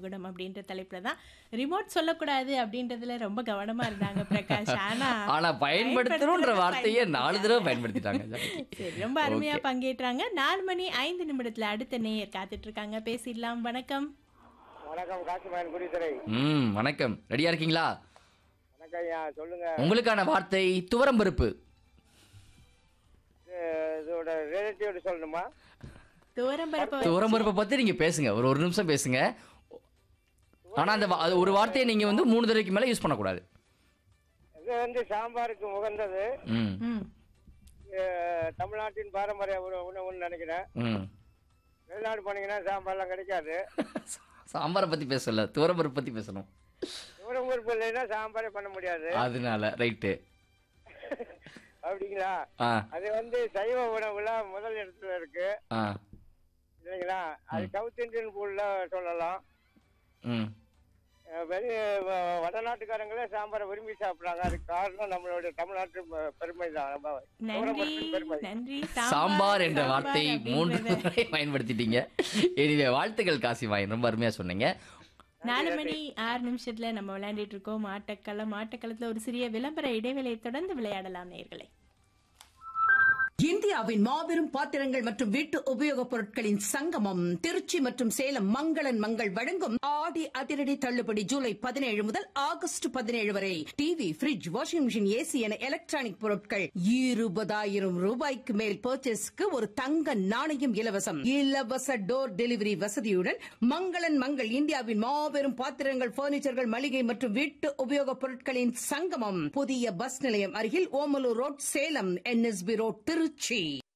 குணம் அப்படின்ற தலைப்புல தான் ரிமோட் சொல்லக்கூடாது அப்படின்றதுல ரொம்ப கவனமா இருந்தாங்க பிரகாஷ் ஆனா ஆனா பயன்படுத்தணும்ன்ற வார்த்தையை நாலு தடவை பயன்படுத்திட்டாங்க ஜானகி. சரி ரொம்ப அருமையா பங்கேற்றாங்க நாலு மணி ஐந்து நிமிடத்துல அடுத்த நேயர் காத்துட்டு இருக்காங்க பேசிடலாம் வணக்கம் வணக்கம் காசிமாயன் குடித்துறை ம் வணக்கம் ரெடியா இருக்கீங்களா வணக்கம் ஐயா சொல்லுங்க உங்களுக்கான வார்த்தை துவரம்பருப்பு இது- இதோட ரிலேட்டிவ் சொல்லணுமா தூரம் பரப்ப துவரம்பருப்பை பத்தி நீங்க பேசுங்க ஒரு ஒரு நிமிஷம் பேசுங்க ஆனா அந்த வா- அது ஒரு வார்த்தையை நீங்க வந்து மூணு தடவைக்கு மேல யூஸ் பண்ணக்கூடாது இது வந்து சாம்பாருக்கு உகந்தது ம் ம் இது தமிழ்நாட்டின் பாரம்பரிய உண- உணவுன்னு நினைக்கிறேன் ம் வெளிநாடு போனீங்கன்னா சாம்பார்லாம் கிடைக்காது சாம்பாரை பத்தி பேசல துவரம்பருப்பு பத்தி பேசணும் தூரம் உறுப்பு இல்லைன்னா சாம்பாரே பண்ண முடியாது அதனால ரைட்டு அப்படிங்களா ஆ அது வந்து சைவ உணவுல முதல் இடத்துல இருக்கு ஆ இல்லைங்களா அது சவுத் இந்தியன் ஃபுட்ல சொல்லலாம் ம் அஹ் வெளி வ- வடநாட்டுக்காரங்களே சாம்பாரை விரும்பி சாப்பிடுறாங்க அதுக்கு காரணம் நம்மளுடைய தமிழ்நாட்டு பெ- பெருமை தான் நம்ம நன்றி துவரம்பருப்பின் பெருமை நன்றி சாம்பார் என்ற சாம்பார் வார்த்தை மூன்று அப்படின்றத. முறை பயன்படுத்திட்டீங்க எனவே வாழ்த்துக்கள் காசிமாயன் ரொம்ப அருமையா சொன்னீங்க நாலு மணி ஆறு நிமிஷத்துல நம்ம விளையாண்டுட்டு இருக்கோம் ஆட்டக்களம் ஆட்டக்களத்துல ஒரு சிறிய விளம்பர இடைவேளையை தொடர்ந்து விளையாடலாம் நேர்களே இந்தியாவின் மாபெரும் பாத்திரங்கள் மற்றும் வீட்டு உபயோகப் பொருட்களின் சங்கமம் திருச்சி மற்றும் சேலம் மங்களன் மங்கள் வழங்கும் ஆடி அதிரடி தள்ளுபடி ஜூலை பதினேழு முதல் ஆகஸ்ட் பதினேழு வரை TV fridge washing machine AC என எலக்ட்ரானிக் பொருட்கள் இருபதாயிரம் ரூபாய்க்கு மேல் பர்ச்சேஸ்க்கு ஒரு தங்க நாணயம் இலவசம் இலவச டோர் டெலிவரி வசதியுடன் மங்களன் மங்கள் இந்தியாவின் மாபெரும் பாத்திரங்கள் பர்னிச்சர்கள் மளிகை மற்றும் வீட்டு உபயோகப் பொருட்களின் சங்கமம் புதிய பஸ் நிலையம் அருகில் Omalur road Salem NSB road Trichy